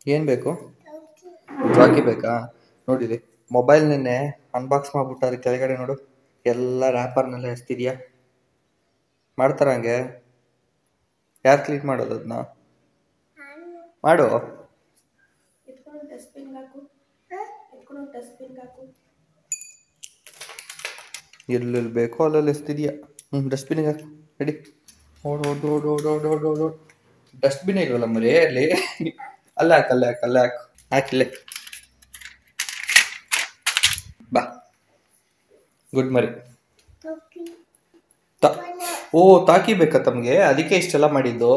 ಏನು ಬೇಕು ಜಾಕಿ ಬೇಕಾ ನೋಡಿರಿ ಮೊಬೈಲ್ ನಿನ್ನೆ ಅನ್ಬಾಕ್ಸ್ ಮಾಡ್ಬಿಟ್ಟಾರೆ ಕೆಳಗಡೆ ನೋಡು ಎಲ್ಲ ರ್ಯಾಪರ್ನೆಲ್ಲ ಎಸ್ತಿದ್ಯಾ ಮಾಡ್ತಾರ ಹಂಗೆ ಯಾರು ಕ್ಲೀನ್ ಮಾಡೋದು ಅದನ್ನ ಮಾಡು ಎತ್ಕೊಂಡು ಡಸ್ಟ್ಬಿನ್ ಹಾಕು ಎತ್ಕೊಂಡು ಡಸ್ಟ್ಬಿನ್ ಹಾಕು ಎಲ್ಲೆಲ್ಲಿ ಬೇಕೋ ಅಲ್ಲೆಲ್ಲಿ ಎಸ್ತಿದ್ಯಾ ಹ್ಞೂ ಡಸ್ಟ್ಬಿನಿಗೆ ಹಾಕು ರೆಡಿ ಓಡ್ ಓಡ್ ಓಡ್ ಓಡ್ ಓಡ್ ಓಡ್ ಓಡ್ ಓಡ್ ಡಸ್ಟ್ಬಿನ್ ಇಲ್ವಲ್ಲ ಮರಿ ಅಲ್ಲಿ ಅಲ್ಲೇ ಹಾಕು ಅಲ್ಲೇ ಹಾಕು ಅಲ್ಲೇ ಹಾಕು ಹಾಕಿಲ್ಲೇ ಬಾ ಗುಡ್ ಮರಿ ತ ಓ ತಾಕಿ ಬೇಕಾ ತಮಗೆ ಅದಕ್ಕೆ ಇಷ್ಟೆಲ್ಲ ಮಾಡಿದ್ದು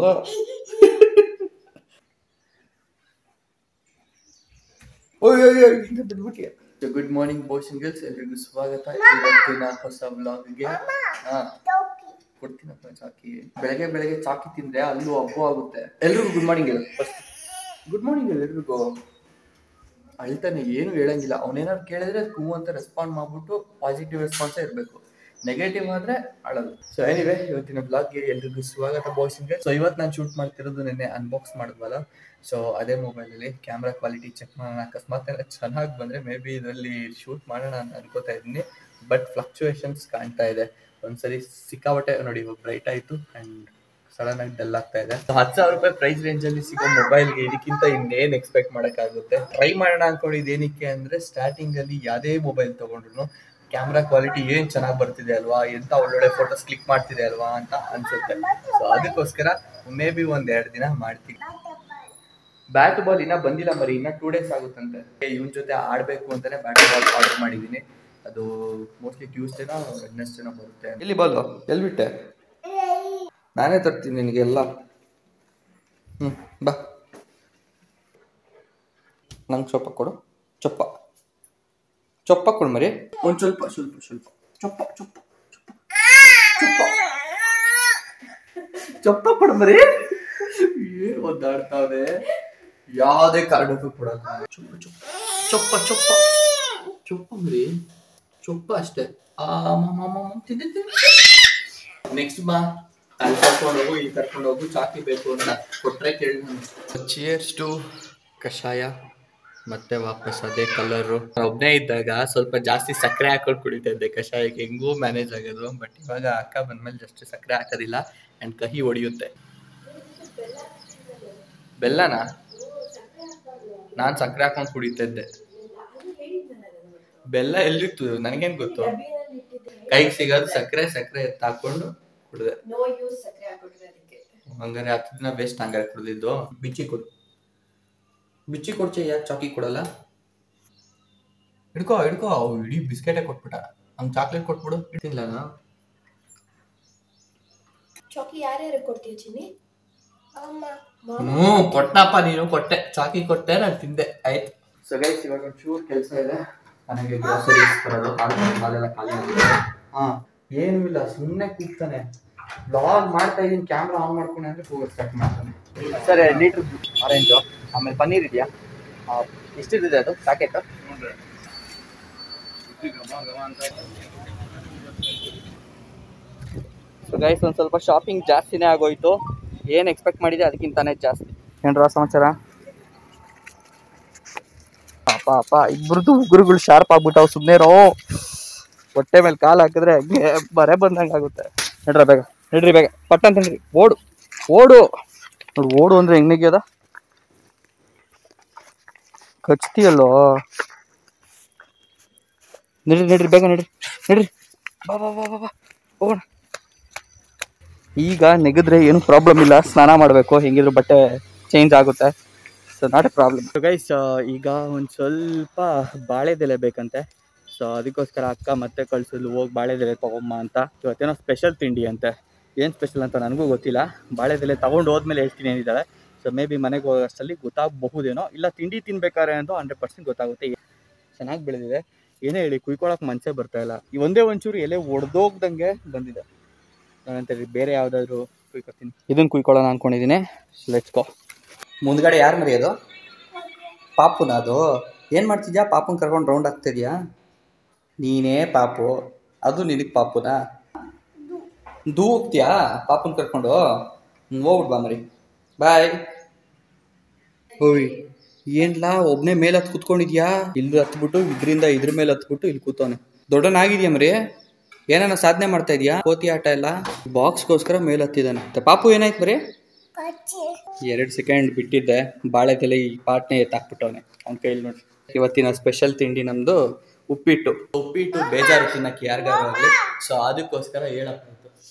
good morning boys and girls ಎಲ್ರಿಗೂ ಸ್ವಾಗತ ಇವತ್ತಿನ ಹೊಸ ವ್ಲಾಗ್ಗೆ ಹಾ ಕೊಡ್ತೀನಪ್ಪ ಚಾಕಿ ಬೆಳಗ್ಗೆ ಬೆಳಗ್ಗೆ ಚಾಕಿ ತಿಂದ್ರೆ ಅಲ್ಲೂ ಹಬ್ಬ ಆಗುತ್ತೆ ಎಲ್ರಿಗೂ ಗುಡ್ ಮಾರ್ನಿಂಗ್ ಹೇಳು ಫಸ್ಟ್ ಗುಡ್ ಮಾರ್ನಿಂಗ್ ಹೇಳು ಎಲ್ರಿಗೂ ಅಳ್ತಾನೆ ಏನು ಹೇಳಂಗಿಲ್ಲ ಅವನೇನಾದ್ರು ಕೇಳಿದ್ರೆ ಹೂ ಅಂತ ರೆಸ್ಪಾಂಡ್ ಮಾಡ್ಬಿಟ್ಟು ಪಾಸಿಟಿವ್ ರೆಸ್ಪಾನ್ಸೇ ಇರಬೇಕು ನೆಗೆಟಿವ್ ಆದ್ರೆ ಅಳದು ಸೊ ಎನಿವೆ ಇವತ್ತಿನ ಬ್ಲಾಗ್ಗೆ ಎಲ್ರಿಗೂ ಸ್ವಾಗತ ಬಾಯ್ಸ್ ಸೊ ಇವತ್ತು ನಾನು ಶೂಟ್ ಮಾಡ್ತಿರೋದು ನಿನ್ನೆ ಅನ್ಬಾಕ್ಸ್ ಮಾಡಿದ್ವಲ್ಲ ಸೊ ಅದೇ ಮೊಬೈಲಲ್ಲಿ ಕ್ಯಾಮ್ರಾ ಕ್ವಾಲಿಟಿ ಚೆಕ್ ಮಾಡೋಣ ಅಕಸ್ಮಾತ್ ಎಲ್ಲ ಚೆನ್ನಾಗಿ ಬಂದರೆ ಮೇ ಬಿ ಇದರಲ್ಲಿ ಶೂಟ್ ಮಾಡೋಣ ಅಂತ ಅನ್ಕೋತಾ ಇದ್ದೀನಿ ಬಟ್ ಫ್ಲಕ್ಚುಯೇಷನ್ಸ್ ಕಾಣ್ತಾ ಇದೆ ಒಂದ್ಸರಿ ಸಿಕ್ಕಾಬಟ್ಟೆ ನೋಡಿ ಇವಾಗ ಬ್ರೈಟ್ ಆಯಿತು ಆ್ಯಂಡ್ ಸಡನ್ ಆಗಿ ಡಲ್ ಆಗ್ತಾ ಇದೆ So, ಹತ್ತು ಸಾವಿರ ರೂಪಾಯಿ ಪ್ರೈಸ್ ರೇಂಜ್ ಅಲ್ಲಿ ಸಿಗೋ ಮೊಬೈಲ್ಗೆ ಇದಕ್ಕಿಂತ ಇನ್ನೇನ್ ಎಕ್ಸ್ಪೆಕ್ಟ್ ಮಾಡಕ್ಕಾಗುತ್ತೆ ಟ್ರೈ ಮಾಡೋಣ ಅನ್ಕೊಂಡಿದ್ದು ಏನಕ್ಕೆ ಅಂದ್ರೆ ಸ್ಟಾರ್ಟಿಂಗ್ ಅಲ್ಲಿ ಯಾವ್ದೇ ಮೊಬೈಲ್ ತಗೊಂಡ್ರು ಕ್ಯಾಮ್ರಾ ಕ್ವಾಲಿಟಿ ಏನ್ ಚೆನ್ನಾಗಿ ಬರ್ತಿದೆ ಅಲ್ವಾ ಎಂತ ಒಳ್ಳೊಳ್ಳೆ ಫೋಟೋಸ್ ಕ್ಲಿಕ್ ಮಾಡ್ತಿದೆ ಅಲ್ವಾ ಅಂತ ಅನ್ಸುತ್ತೆ ಸೊ ಅದಕ್ಕೋಸ್ಕರ ಮೇ ಬಿ ಒಂದ್ ಎರಡು ದಿನ ಮಾಡ್ತೀವಿ ಬ್ಯಾಟ್ ಬಾಲ್ ಇನ್ನ ಬಂದಿಲ್ಲ ಮರಿ ಇನ್ನ ಟೂ ಡೇಸ್ ಆಗುತ್ತಂತೆ ಇವನ್ ಜೊತೆ ಆಡ್ಬೇಕು ಅಂತಾನೆ ಬ್ಯಾಟ್ ಬಾಲ್ ಆರ್ಡರ್ ಮಾಡಿದೀನಿ ಅದು ಮೋಸ್ಟ್ಲಿ ಟ್ಯೂಸ್ಡೇನ ವೆಡ್ನೆಸ್ಡೇನ ಬರುತ್ತೆ ಎಲ್ಲಿ ಬಾಲ್ ಎಲ್ಲಿ ಬಿಟ್ಟೆ ನಾನೇ ತರ್ತೀನಿ ನಿನಗೆಲ್ಲ ಹ್ಞೂ ಬಾ ನಂಗೆ ಚೊಪ್ಪ ಕೊಡು ಚೊಪ್ಪ ಚೊಪ್ಪ ಕೊಡು ಮರಿ ಒಂದು ಸ್ವಲ್ಪ ಸ್ವಲ್ಪ ಸ್ವಲ್ಪ ಚೊಪ್ಪ ಚೊಪ್ಪ ಚೊಪ್ಪ ಚೊಪ್ಪ ಚೊಪ್ಪ ಕೊಡು ಮರಿ ಏನು ಒದ್ದಾಡ್ತಾವೆ ಯಾವುದೇ ಕಾರಣಕ್ಕೂ ಕೊಡಲ್ಲ ಚೊಪ್ಪ ಚೊಪ್ಪ ಚೊಪ್ಪ ಚೊಪ್ಪ ಚೊಪ್ಪ ಮರಿ ಚೊಪ್ಪ ಅಷ್ಟೇ ಆ ತಿಂದಿದ್ದೀನಿ ನೆಕ್ಸ್ಟ್ ಬಾ ಅಲ್ಲಿ ಕರ್ಕೊಂಡು ಹೋಗು ಇಲ್ಲಿ ಕರ್ಕೊಂಡು ಹೋಗು ಚಾಕಿ ಬೇಕು ಅಂತ ಕೊಟ್ರೆ ಕೇಳಿ ಚಿಯರ್ಸ್ ಟು ಕಷಾಯ ಮತ್ತೆ ವಾಪಸ್ ಅದೇ ಕಲರು ಒಬ್ಬನೇ ಇದ್ದಾಗ ಸ್ವಲ್ಪ ಜಾಸ್ತಿ ಸಕ್ಕರೆ ಹಾಕೊಂಡು ಕುಡಿತಾ ಇದ್ದೆ ಕಷಾಯಕ್ಕೆ ಹೆಂಗೂ ಮ್ಯಾನೇಜ್ ಆಗೋದು ಬಟ್ ಇವಾಗ ಅಕ್ಕ ಬಂದ್ಮೇಲೆ ಜಸ್ಟ್ ಸಕ್ಕರೆ ಹಾಕೋದಿಲ್ಲ ಆ್ಯಂಡ್ ಕಹಿ ಹೊಡಿಯುತ್ತೆ ಬೆಲ್ಲನಾ ನಾನು ಸಕ್ಕರೆ ಹಾಕೊಂಡು ಕುಡಿತಾ ಇದ್ದೆ ಬೆಲ್ಲ ಎಲ್ಲಿತ್ತು ನನಗೇನು ಗೊತ್ತು ಡಬ್ಬಿನಲ್ಲಿ ಇಟ್ಟಿದ್ದೆ ಕೈಗೆ ಸಿಗೋದು ಸಕ್ಕರೆ ಸಕ್ಕರೆ ಎತ್ತು ಹಾಕೊಂಡು ಕುಡಿದೆ ನೋ ಯೂಸ್ ಸಕ್ಕರೆ ಹಾಕೊಟ್ರೆ ಅದಕ್ಕೆ ಹಂಗಾರೆ ಹತ್ತು ದಿನ ವೇಸ್ಟ್ ಹಂಗಾರೆ ಕುಡ್ದಿದ್ದು ಬಿಚ್ಚಿ ಕೊಡು ಬಿಚ್ಚಿ ಕೊಡ್ಚೆ ಯಾಕೆ ಚಾಕಿ ಕೊಡಲ್ಲ ಹಿಡ್ಕೋ ಹಿಡ್ಕೋ ಅವು ಇಡೀ ಬಿಸ್ಕೆಟೇ ಕೊಟ್ಬಿಟ್ಟ ಹಂಗೆ ಚಾಕ್ಲೇಟ್ ಕೊಟ್ಬಿಡು ಇಡ್ತಿಲ್ಲ ಚಾಕಿ ಯಾರ್ಯಾರು ಕೊಡ್ತೀಯ ಚಿನ್ನಿ ಹ್ಞೂ ಕೊಟ್ಟಪ್ಪ ನೀನು ಕೊಟ್ಟೆ ಚಾಕಿ ಕೊಟ್ಟೆ ನಾನು ತಿಂದೆ ಆಯ್ತು ಸೊ ಗೈಸ್ ಇವಾಗ ಒಂಚೂರು ಕೆಲಸ ಇದೆ ನನಗೆ ಗ್ರೋಸರೀಸ್ ಬರೋದು ಹಾಲೆಲ್ಲ ಖಾಲಿ ಆಗಿದೆ ಹಾಂ ಏನೂ ಇಲ್ಲ ಸುಮ್ಮನೆ ಕೂಗ್ತಾನೆ ಬ್ಲಾಗ್ ಮಾಡ್ತಾ ಇದೀನಿ ಕ್ಯಾಮ್ರಾ ಆನ್ ಮಾಡ್ಕೊಂಡು ಅಂದ್ರೆ ಕೂಗ ಸ್ಟಾರ್ಟ್ ಮಾಡ್ತಾನೆ ಸರ್ ಲೀಟ್ರ್ ಆರೆಂಜು ಆಮೇಲೆ ಪನ್ನೀರ್ ಇದೆಯಾ ಎಷ್ಟಿದೆ ಅದು ಪ್ಯಾಕೆಟ್ ಸೊ ಗೈಸ್ ಒಂದು ಸ್ವಲ್ಪ ಶಾಪಿಂಗ್ ಜಾಸ್ತಿನೇ ಆಗೋಯ್ತು ಏನು ಎಕ್ಸ್ಪೆಕ್ಟ್ ಮಾಡಿದೆ ಅದಕ್ಕಿಂತಾನೆ ಜಾಸ್ತಿ ಏನ್ರ ಸಮಾಚಾರ ಪಾಪ ಅಪ್ಪ ಇಬ್ರದ್ದು ಉಗುರುಗಳು ಶಾರ್ಪ್ ಆಗ್ಬಿಟ್ಟಾವ್ ಸುಮ್ಮನೆ ರೋ ಹೊಟ್ಟೆ ಮೇಲೆ ಕಾಲು ಹಾಕಿದ್ರೆ ಹಂಗೆ ಬರೆ ಬಂದಂಗೆ ಆಗುತ್ತೆ ನಡ್ರ ಬೇಗ ನಡ್ರಿ ಬೇಗ ಪಟ್ಟ ಅಂತಂದ್ರಿ ಓಡು ಓಡು ನೋಡು ಓಡು ಅಂದ್ರೆ ಹೆಂಗ್ ಅದ ಕಚ್ತೀಯಲ್ಲೋ ನಡ್ರಿ ನಡ್ರಿ ಬೇಗ ನಡ್ರಿ ನಡ್ರಿ ಬಾ ಬಾ ಬಾ ಬಾ ಬಾ ಹೋಗೋಣ ಈಗ ನೆಗೆದ್ರೆ ಏನು ಪ್ರಾಬ್ಲಮ್ ಇಲ್ಲ ಸ್ನಾನ ಮಾಡಬೇಕು ಹೆಂಗಿದ್ರು ಬಟ್ಟೆ ಚೇಂಜ್ ಆಗುತ್ತೆ so not a problem guys ಈಗ ಒಂದು ಸ್ವಲ್ಪ ಬಾಳೆದೆಲೆ ಬೇಕಂತೆ ಸೊ ಅದಕ್ಕೋಸ್ಕರ ಅಕ್ಕ ಮತ್ತೆ ಕಳ್ಸಿದ್ಲು ಹೋಗಿ ಬಾಳೆದೆಲೆ ತಗೊಂಬ ಅಂತ ಇವತ್ತೇನೋ ಸ್ಪೆಷಲ್ ತಿಂಡಿ ಅಂತೆ ಏನು ಸ್ಪೆಷಲ್ ಅಂತ ನನಗೂ ಗೊತ್ತಿಲ್ಲ ಬಾಳೆದೆಲೆ ತಗೊಂಡು ಹೋದ್ಮೇಲೆ ಹೇಳ್ತೀನಿ ಏನಿದ್ದಾಳೆ ಸೊ ಮೇ ಬಿ ಮನೆಗೆ ಹೋಗೋಷ್ಟರಲ್ಲಿ ಗೊತ್ತಾಗಬಹುದೇನೋ ಇಲ್ಲ ತಿಂಡಿ ತಿನ್ಬೇಕಾದ್ರೆ ಅಂತೂ ಹಂಡ್ರೆಡ್ ಪರ್ಸೆಂಟ್ ಗೊತ್ತಾಗುತ್ತೆ ಚೆನ್ನಾಗಿ ಬೆಳೆದಿದೆ ಏನೇ ಹೇಳಿ ಕುಯ್ಕೊಳಕ್ಕೆ ಮನಸ್ಸೇ ಬರ್ತಾ ಇಲ್ಲ ಈ ಒಂದೇ ಒಂಚೂರು ಎಲೆ ಒಡೆದೋಗ್ದಂಗೆ ಬಂದಿದೆ ನಾನಂತೇಳಿ ಬೇರೆ ಯಾವುದಾದ್ರು ಕುಯ್ಕೊತೀನಿ ಇದನ್ನ ಕುಯ್ಕೊಳ್ಳೋಣ ಅನ್ಕೊಂಡಿದ್ದೀನಿ ಲೆಟ್ಸ್ ಗೋ ಮುಂದ್ಗಡೆ ಯಾರು ಮರೆಯೋದು ಪಾಪುನ ಅದು ಏನು ಮಾಡ್ತಿದ್ಯಾ ಪಾಪುನ ಕರ್ಕೊಂಡು ರೌಂಡ್ ಆಗ್ತಿದ್ಯಾ ನೀನೇ ಪಾಪು ಅದು ನಿನಗೆ ಪಾಪುನ ದೂ ಹೋಗ್ತೀಯಾ ಪಾಪುನ ಕರ್ಕೊಂಡು ಹ್ಞೂ ಹೋಗ್ಬಿಟ್ ಬಾ ಮರಿ ಬಾಯ್ ಹೋಯ್ ಏನ್ಲಾ ಒಬ್ನೇ ಮೇಲೆ ಹತ್ ಕುತ್ಕೊಂಡಿದ್ಯಾ ಇಲ್ಲಿ ಹತ್ಬಿಟ್ಟು ಇದ್ರಿಂದ ಇದ್ರ ಮೇಲೆ ಹತ್ಬಿಟ್ಟು ಇಲ್ಲಿ ಕೂತವನೆ ದೊಡ್ಡನಾಗಿದ್ಯಾ ಮರಿ ಏನಾನ ಸಾಧನೆ ಮಾಡ್ತಾ ಇದೀಯಾ ಕೋತಿ ಆಟ ಎಲ್ಲ ಬಾಕ್ಸ್ಗೋಸ್ಕರ ಮೇಲೆ ಹತ್ತಿದಾನೆ ಮತ್ತೆ ಪಾಪು ಏನಾಯ್ತು ಬರೀ ಎರಡು ಸೆಕೆಂಡ್ ಬಿಟ್ಟಿದ್ದೆ ಬಾಳೆ ತಲೆ ಈ ಪಾಟ್ನೆ ಎತ್ತಾಕ್ಬಿಟ್ಟವನೆ ಅವ್ನ ಕೈಲಿ ನೋಡಿ ಇವತ್ತಿನ ಸ್ಪೆಷಲ್ ತಿಂಡಿ ನಮ್ದು ಉಪ್ಪಿಟ್ಟು ಉಪ್ಪಿಟ್ಟು ಬೇಜಾರು ತಿನ್ನಕ್ಕೆ ಯಾರಿಗಾರು ಆಗಲಿ ಸೊ ಅದಕ್ಕೋಸ್ಕರ ಹೇಳಪ್ಪ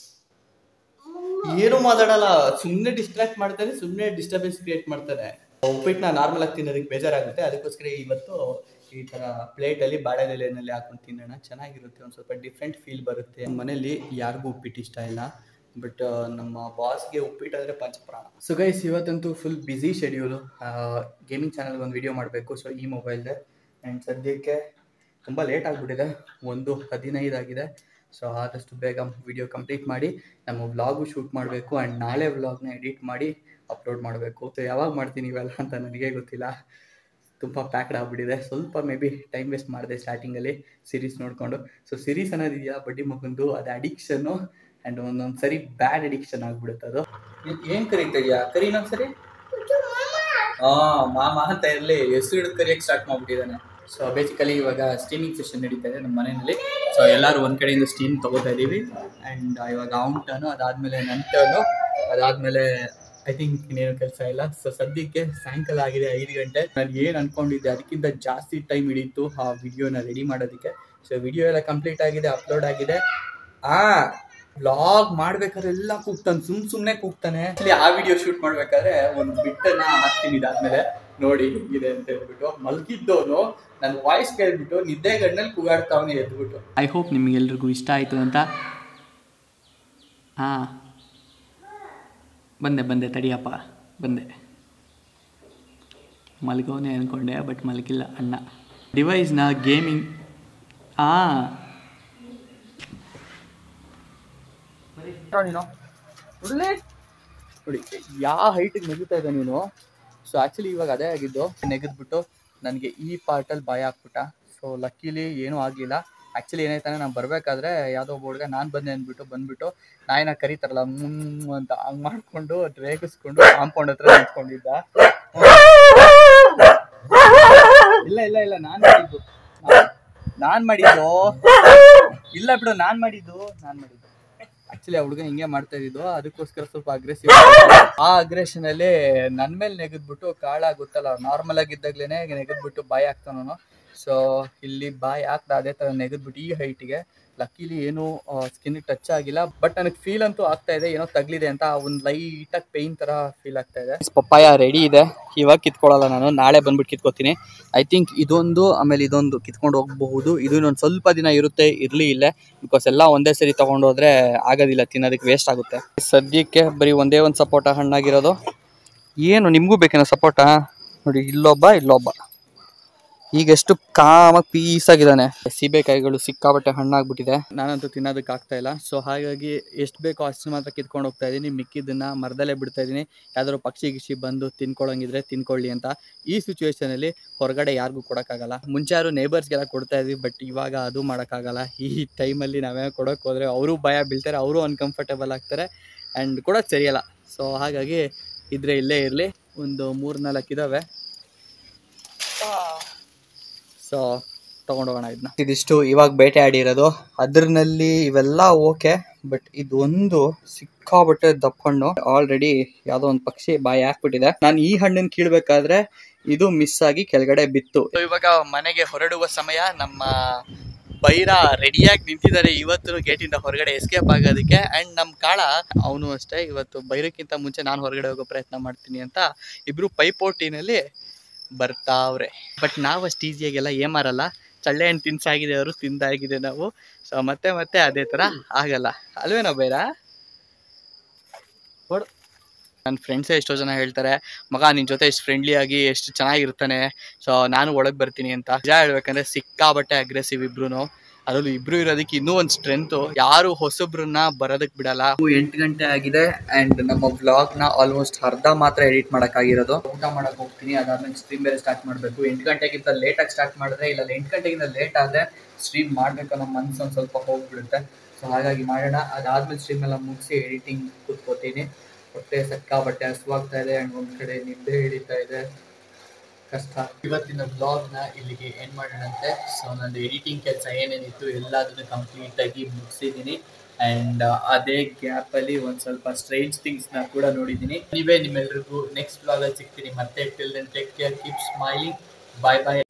ಏನು ಮಾತಾಡಲ್ಲ ಸುಮ್ಮನೆ ಡಿಸ್ಟ್ರಾಕ್ಟ್ ಮಾಡ್ತಾರೆ ಸುಮ್ಮನೆ ಡಿಸ್ಟರ್ಬೆನ್ಸ್ ಕ್ರಿಯೇಟ್ ಮಾಡ್ತಾರೆ ಉಪ್ಪಿಟ್ಟನ್ನ ನಾರ್ಮಲ್ ಆಗಿ ತಿನ್ನೋದಕ್ಕೆ ಬೇಜಾರಾಗುತ್ತೆ ಅದಕ್ಕೋಸ್ಕರ ಇವತ್ತು ಈ ತರ ಪ್ಲೇಟ್ ಅಲ್ಲಿ ಬಾಳೆದೆಲೆನಲ್ಲಿ ಹಾಕೊಂಡು ತಿನ್ನೋಣ ಚೆನ್ನಾಗಿರುತ್ತೆ ಒಂದು ಸ್ವಲ್ಪ ಡಿಫ್ರೆಂಟ್ ಫೀಲ್ ಬರುತ್ತೆ ನಮ್ಮ ಮನೇಲಿ ಯಾರಿಗೂ ಉಪ್ಪಿಟ್ಟು ಇಷ್ಟ ಇಲ್ಲ ಬಟ್ ನಮ್ಮ ಬಾಸ್ಗೆ ಉಪ್ಪಿಟ್ಟು ಅಂದರೆ ಪಂಚಪ್ರಾಣ ಸೊ ಗೈಸ್ ಇವತ್ತಂತೂ ಫುಲ್ ಬ್ಯುಸಿ ಶೆಡ್ಯೂಲು ಗೇಮಿಂಗ್ ಚಾನಲ್ಗೆ ಒಂದು ವಿಡಿಯೋ ಮಾಡಬೇಕು ಸೊ ಈ ಮೊಬೈಲ್ದೆ ಆ್ಯಂಡ್ ಸದ್ಯಕ್ಕೆ ತುಂಬ ಲೇಟ್ ಆಗಿಬಿಟ್ಟಿದೆ ಒಂದು ಹದಿನೈದು ಆಗಿದೆ ಸೊ ಆದಷ್ಟು ಬೇಗ ವಿಡಿಯೋ ಕಂಪ್ಲೀಟ್ ಮಾಡಿ ನಮ್ಮ ವ್ಲಾಗು ಶೂಟ್ ಮಾಡಬೇಕು ಆ್ಯಂಡ್ ನಾಳೆ ವ್ಲಾಗ್ನ ಎಡಿಟ್ ಮಾಡಿ ಅಪ್ಲೋಡ್ ಮಾಡಬೇಕು ಸೊ ಯಾವಾಗ ಮಾಡ್ತೀನಿ ಇವೆಲ್ಲ ಅಂತ ನನಗೆ ಗೊತ್ತಿಲ್ಲ ತುಂಬ ಪ್ಯಾಕ್ಡ್ ಆಗಿಬಿಟ್ಟಿದೆ ಸ್ವಲ್ಪ ಮೇ ಬಿ ಟೈಮ್ ವೇಸ್ಟ್ ಮಾಡಿದೆ ಸ್ಟಾರ್ಟಿಂಗಲ್ಲಿ ಸೀರೀಸ್ ನೋಡಿಕೊಂಡು ಸೊ ಸೀರೀಸ್ ಅನ್ನೋದಿದೆಯಾ ಬಡ್ಡಿ ಮಗಂದು ಅದು ಅಡಿಕ್ಷನ್ನು ಆ್ಯಂಡ್ ಒಂದೊಂದು ಸರಿ ಬ್ಯಾಡ್ ಅಡಿಕ್ಷನ್ ಆಗಿಬಿಡುತ್ತೆ ಅದು ಏನು ಕರೀತಾ ಇದೆಯಾ ಕರಿ ಇನ್ನೊಂದು ಸರಿ ಹಾಂ ಮಾಮ ಅಂತ ಇರಲಿ ಹೆಸರು ಹಿಡಿದು ಕರಿಯಕ್ಕೆ ಸ್ಟಾರ್ಟ್ ಮಾಡಿಬಿಟ್ಟಿದ್ದಾನೆ ಸೊ ಬೇಸಿಕಲಿ ಇವಾಗ ಸ್ಟೀಮಿಂಗ್ ಸೆಷನ್ ನಡೀತಾ ಇದೆ ನಮ್ಮ ಮನೆಯಲ್ಲಿ ಸೊ ಎಲ್ಲರೂ ಒಂದು ಕಡೆಯಿಂದ ಸ್ಟೀಮ್ ತೊಗೋತಾ ಇದ್ದೀವಿ ಆ್ಯಂಡ್ ಇವಾಗ ಅವ್ನ ಟರ್ನು ಅದಾದಮೇಲೆ ನನ್ನ ಟರ್ನು ಅದಾದಮೇಲೆ ಐ ಥಿಂಕ್ ಇನ್ನೇನು ಕೆಲಸ ಇಲ್ಲ ಸೊ ಸದ್ಯಕ್ಕೆ ಸಾಯಂಕಾಲ ಆಗಿದೆ ಐದು ಗಂಟೆ ನಾನು ಏನು ಅನ್ಕೊಂಡಿದ್ದೆ ಅದಕ್ಕಿಂತ ಜಾಸ್ತಿ ಟೈಮ್ ಹಿಡೀತು ಆ ವಿಡಿಯೋನ ರೆಡಿ ಮಾಡೋದಕ್ಕೆ ಸೊ ವಿಡಿಯೋ ಎಲ್ಲ ಕಂಪ್ಲೀಟ್ ಆಗಿದೆ ಅಪ್ಲೋಡ್ ಆಗಿದೆ ಆ ವ್ಲಾಗ್ ಮಾಡ್ಬೇಕಾದ್ರೆ ಎಲ್ಲ ಕೂಗ್ತಾನೆ ಸುಮ್ ಸುಮ್ನೆ ಕೂಗ್ತಾನೆ ಇಲ್ಲಿ ಆ ವಿಡಿಯೋ ಶೂಟ್ ಮಾಡ್ಬೇಕಾದ್ರೆ ಒಂದು ಬಿಟ್ಟನ್ನ ಹಾಕ್ತೀನಿ ಇದಾದ್ಮೇಲೆ ನೋಡಿ ಹೇಗಿದೆ ಅಂತ ಹೇಳ್ಬಿಟ್ಟು ಮಲ್ಗಿದ್ದವನು ನನ್ನ ವಾಯ್ಸ್ ಕೇಳ್ಬಿಟ್ಟು ನಿದ್ದೆ ಗಣ್ಣಲ್ಲಿ ಕೂಗಾಡ್ತಾವನೆ ಎದ್ಬಿಟ್ಟು ಐ ಹೋಪ್ ನಿಮಗೆಲ್ರಿಗೂ ಇಷ್ಟ ಆಯಿತು ಅಂತ ಹಾಂ ಬಂದೆ ಬಂದೆ ತಡಿಯಪ್ಪ ಬಂದೆ ಮಲ್ಗೋನೆ ಅಂದ್ಕೊಂಡೆ ಬಟ್ ಮಲಗಿಲ್ಲ ಅಣ್ಣ ಡಿವೈಸ್ನ ಗೇಮಿಂಗ್ ಹಾಂ ನೀನು ನೋಡಿ ಯಾವ ಹೈಟಿಗೆ ನೆಗುತ್ತಾ ಇದೆ ನೀನು ಸೊ ಆ್ಯಕ್ಚುಲಿ ಇವಾಗ ಅದೇ ಆಗಿದ್ದು ನೆಗೆದ್ಬಿಟ್ಟು ನನಗೆ ಈ ಪಾರ್ಟಲ್ಲಿ ಭಯ ಹಾಕ್ಬಿಟ್ಟ ಸೊ ಲಕ್ಕಿಲಿ ಏನೂ ಆಗಲಿಲ್ಲ ಆ್ಯಕ್ಚುಲಿ ಏನಾಯ್ತಾನೆ ನಾನು ಬರಬೇಕಾದ್ರೆ ಯಾವುದೋ ಒಬ್ಬ ಹುಡುಗ ನಾನು ಬಂದೆ ಅಂದ್ಬಿಟ್ಟು ಬಂದ್ಬಿಟ್ಟು ನಾಯಿನ ಕರೀತಾರಲ್ಲ ಹ್ಮ್ ಅಂತ ಹಂಗೆ ಮಾಡಿಕೊಂಡು ರೇಗಿಸ್ಕೊಂಡು ಕಾಂಪೌಂಡ್ ಹತ್ರ ನಿಂತ್ಕೊಂಡಿದ್ದ ಇಲ್ಲ ಇಲ್ಲ ಇಲ್ಲ ನಾನು ಮಾಡಿದ್ದು ನಾನು ಮಾಡಿದ್ದು ಇಲ್ಲ ಬಿಡು ನಾನು ಮಾಡಿದ್ದು ನಾನು ಮಾಡಿದ್ದು ಆಕ್ಚುಲಿ ಆ ಹುಡುಗ ಹಿಂಗೆ ಮಾಡ್ತಾ ಇದ್ದಿದ್ದು ಅದಕ್ಕೋಸ್ಕರ ಸ್ವಲ್ಪ ಅಗ್ರೆಸಿವ್ ಆ ಅಗ್ರೆಷನ್ ಅಲ್ಲಿ ನನ್ ಮೇಲೆ ನೆಗೆದ್ಬಿಟ್ಟು ಕಾಳ ಗೊತ್ತಲ್ಲ ನಾರ್ಮಲ್ ಆಗಿದ್ದಾಗ್ಲೇನೆ ನೆಗೆದ್ಬಿಟ್ಟು ಬಾಯಿ ಹಾಕ್ತಾನವನು ಸೊ ಇಲ್ಲಿ ಬಾಯಿ ಹಾಕ್ದ ಅದೇ ತರ ನೆಗೆದ್ಬಿಟ್ಟು ಈ ಹೈಟಿಗೆ ಲಕ್ಕಿಲಿ ಏನು ಸ್ಕಿನ್ ಟಚ್ ಆಗಿಲ್ಲ ಬಟ್ ನನಗೆ ಫೀಲ್ ಅಂತೂ ಆಗ್ತಾ ಇದೆ ಏನೋ ತಗ್ಲಿದೆ ಅಂತ ಒಂದು ಲೈಟಾಗಿ ಪೇಯ್ನ್ ತರ ಫೀಲ್ ಆಗ್ತಾ ಇದೆ ಪಪ್ಪಾಯ ರೆಡಿ ಇದೆ ಇವಾಗ ಕಿತ್ಕೊಳ್ಳಲ್ಲ ನಾನು ನಾಳೆ ಬಂದ್ಬಿಟ್ಟು ಕಿತ್ಕೋತೀನಿ ಐ ಥಿಂಕ್ ಇದೊಂದು ಆಮೇಲೆ ಇದೊಂದು ಕಿತ್ಕೊಂಡು ಹೋಗಬಹುದು ಇದು ಇನ್ನೊಂದು ಸ್ವಲ್ಪ ದಿನ ಇರುತ್ತೆ ಇರಲಿ ಇಲ್ಲೇ ಬಿಕಾಸ್ ಎಲ್ಲ ಒಂದೇ ಸರಿ ತಗೊಂಡು ಹೋದ್ರೆ ಆಗೋದಿಲ್ಲ ತಿನ್ನೋದಕ್ಕೆ ವೇಸ್ಟ್ ಆಗುತ್ತೆ ಸದ್ಯಕ್ಕೆ ಬರೀ ಒಂದೇ ಒಂದು ಸಪೋಟ ಹಣ್ಣಾಗಿರೋದು ಏನು ನಿಮಗೂ ಬೇಕೇನೋ ಸಪೋಟ ನೋಡಿ ಇಲ್ಲೊಬ್ಬ ಇಲ್ಲೊಬ್ಬ ಈಗ ಎಷ್ಟು ಕಾಮಾಗಿ ಪೀಸ್ ಆಗಿದ್ದಾನೆ ಸೀಬೆಕಾಯಿಗಳು ಸಿಕ್ಕಾಬಟ್ಟೆ ಹಣ್ಣಾಗ್ಬಿಟ್ಟಿದೆ ನಾನಂತೂ ತಿನ್ನೋದಕ್ಕೆ ಆಗ್ತಾ ಇಲ್ಲ ಸೊ ಹಾಗಾಗಿ ಎಷ್ಟು ಬೇಕೋ ಅಷ್ಟು ಮಾತ್ರ ಕಿತ್ಕೊಂಡು ಹೋಗ್ತಾ ಇದ್ದೀನಿ ಮಿಕ್ಕಿದ್ದನ್ನ ಮರದಲ್ಲೇ ಬಿಡ್ತಾ ಇದ್ದೀನಿ ಯಾವ್ದಾದ್ರು ಪಕ್ಷಿ ಗಿಕ್ಷಿ ಬಂದು ತಿನ್ಕೊಳ್ಳಂಗಿದ್ರೆ ತಿನ್ಕೊಳ್ಳಿ ಅಂತ ಈ ಸಿಚುವೇಶನ್ ಅಲ್ಲಿ ಹೊರಗಡೆ ಯಾರಿಗೂ ಕೊಡೋಕ್ಕಾಗಲ್ಲ ಮುಂಚೆ ಯಾರು ನೇಬರ್ಸ್ಗೆಲ್ಲ ಕೊಡ್ತಾ ಇದ್ವಿ ಬಟ್ ಇವಾಗ ಅದು ಮಾಡೋಕ್ಕಾಗಲ್ಲ ಈ ಟೈಮಲ್ಲಿ ನಾವೇ ಕೊಡೋಕೆ ಹೋದ್ರೆ ಅವರು ಭಯ ಬೀಳ್ತಾರೆ ಅವರು ಅನ್ಕಂಫರ್ಟೇಬಲ್ ಆಗ್ತಾರೆ ಆ್ಯಂಡ್ ಕೊಡೋದು ಸರಿಯಲ್ಲ ಸೊ ಹಾಗಾಗಿ ಇದ್ರೆ ಇಲ್ಲೇ ಇರಲಿ ಒಂದು ಮೂರು ನಾಲ್ಕು ಇದ್ದಾವೆ ಸೊ ತಗೊಂಡೋಗೋಣ ಇದನ್ನ ಇದಿಷ್ಟು ಇವಾಗ ಬೇಟೆ ಆಡಿರೋದು ಅದ್ರಲ್ಲಿ ಇವೆಲ್ಲ ಓಕೆ ಬಟ್ ಇದೊಂದು ಸಿಕ್ಕಾಬಟ್ಟೆ ದಪ್ಪ ಹಣ್ಣು ಆಲ್ರೆಡಿ ಯಾವ್ದೋ ಒಂದು ಪಕ್ಷಿ ಬಾಯಿ ಹಾಕ್ಬಿಟ್ಟಿದೆ ನಾನು ಈ ಹಣ್ಣನ್ನು ಕೀಳ್ಬೇಕಾದ್ರೆ ಇದು ಮಿಸ್ ಆಗಿ ಕೆಳಗಡೆ ಬಿತ್ತು ಇವಾಗ ಮನೆಗೆ ಹೊರಡುವ ಸಮಯ ನಮ್ಮ ಬೈರ ರೆಡಿಯಾಗಿ ನಿಂತಿದ್ದಾರೆ ಇವತ್ತು ಗೇಟಿಂದ ಹೊರಗಡೆ ಎಸ್ಕೇಪ್ ಆಗೋದಕ್ಕೆ ಅಂಡ್ ನಮ್ಮ ಕಾಳ ಅವನು ಅಷ್ಟೇ ಇವತ್ತು ಬೈರಕ್ಕಿಂತ ಮುಂಚೆ ನಾನು ಹೊರಗಡೆ ಹೋಗೋ ಪ್ರಯತ್ನ ಮಾಡ್ತೀನಿ ಅಂತ ಇಬ್ರು ಪೈಪೋಟಿನಲ್ಲಿ ಬರ್ತಾವ್ರೆ ಬಟ್ ನಾವು ಅಷ್ಟು ಈಸಿಯಾಗೆಲ್ಲ ಏಮಾರಲ್ಲ ಚಳ್ಳೆ ಹಣ್ಣು ತಿನ್ಸಾಗಿದೆ ಅವರು ತಿಂದಾಗಿದೆ ನಾವು ಸೊ ಮತ್ತೆ ಮತ್ತೆ ಅದೇ ಥರ ಆಗಲ್ಲ ಅಲ್ವೇನೋ ಬೇಡ ಕೊಡು ನನ್ನ ಫ್ರೆಂಡ್ಸೇ ಎಷ್ಟೋ ಜನ ಹೇಳ್ತಾರೆ ಮಗ ನಿನ್ನ ಜೊತೆ ಎಷ್ಟು ಫ್ರೆಂಡ್ಲಿ ಆಗಿ ಎಷ್ಟು ಚೆನ್ನಾಗಿರ್ತಾನೆ ಸೊ ನಾನು ಒಳಗೆ ಬರ್ತೀನಿ ಅಂತ ನಿಜ ಹೇಳ್ಬೇಕಂದ್ರೆ ಸಿಕ್ಕಾಬಟ್ಟೆ ಅಗ್ರೆಸಿವ್ ಇಬ್ರು ಅದರಲ್ಲೂ ಇಬ್ರು ಇರೋದಕ್ಕೆ ಇನ್ನೂ ಒಂದು ಸ್ಟ್ರೆಂತ್ ಯಾರು ಹೊಸಬ್ರನ್ನ ಬರೋದಕ್ಕೆ ಬಿಡಲ್ಲ ಎಂಟು ಗಂಟೆ ಆಗಿದೆ ಅಂಡ್ ನಮ್ಮ ವ್ಲಾಗ್ ನ ಆಲ್ಮೋಸ್ಟ್ ಅರ್ಧ ಮಾತ್ರ ಎಡಿಟ್ ಮಾಡೋಕ್ಕಾಗಿರೋದು ಊಟ ಮಾಡಕ್ ಹೋಗ್ತೀನಿ ಅದಾದ್ಮೇಲೆ ಸ್ಟ್ರೀಮ್ ಬೇರೆ ಸ್ಟಾರ್ಟ್ ಮಾಡಬೇಕು ಎಂಟು ಗಂಟೆಗಿಂತ ಲೇಟಾಗಿ ಸ್ಟಾರ್ಟ್ ಮಾಡಿದ್ರೆ ಇಲ್ಲ ಎಂಟು ಗಂಟೆಗಿಂತ ಲೇಟ್ ಆದರೆ ಸ್ಟ್ರೀಮ್ ಮಾಡಬೇಕು ಅನ್ನೋ ಮನ್ಸು ಒಂದು ಸ್ವಲ್ಪ ಹೋಗ್ಬಿಡುತ್ತೆ ಸೊ ಹಾಗಾಗಿ ಮಾಡೋಣ ಅದಾದ್ಮೇಲೆ ಸ್ಟ್ರೀಮ್ ಎಲ್ಲ ಮುಗಿಸಿ ಎಡಿಟಿಂಗ್ ಕೂತ್ಕೋತೀನಿ ಹೊಟ್ಟೆ ಸಿಕ್ಕಾಬಟ್ಟೆ ಹಸುವಾಗ್ತಾ ಇದೆ ಅಂಡ್ ಒಂದ್ ಕಡೆ ನಿದ್ದೆ ಹಿಡಿತಾ ಇದೆ ಕಷ್ಟ ಇವತ್ತಿನ ಬ್ಲಾಗ್ನ ಇಲ್ಲಿಗೆ ಎಂಡ್ ಮಾಡೋಣಂತೆ ಸೊ ನಂದು ಎಡಿಟಿಂಗ್ ಕೆಲಸ ಏನೇನಿತ್ತು ಎಲ್ಲದನ್ನು ಕಂಪ್ಲೀಟಾಗಿ ಮುಗಿಸಿದ್ದೀನಿ ಆ್ಯಂಡ್ ಅದೇ ಗ್ಯಾಪಲ್ಲಿ ಒಂದು ಸ್ವಲ್ಪ ಸ್ಟ್ರೇಂಜ್ ಥಿಂಗ್ಸ್ನ ಕೂಡ ನೋಡಿದ್ದೀನಿ ನೀವೇ ನಿಮ್ಮೆಲ್ರಿಗೂ ನೆಕ್ಸ್ಟ್ ಬ್ಲಾಗಲ್ಲಿ ಸಿಗ್ತೀನಿ ಮತ್ತೆ till then take care keep smiling bye ಬಾಯ್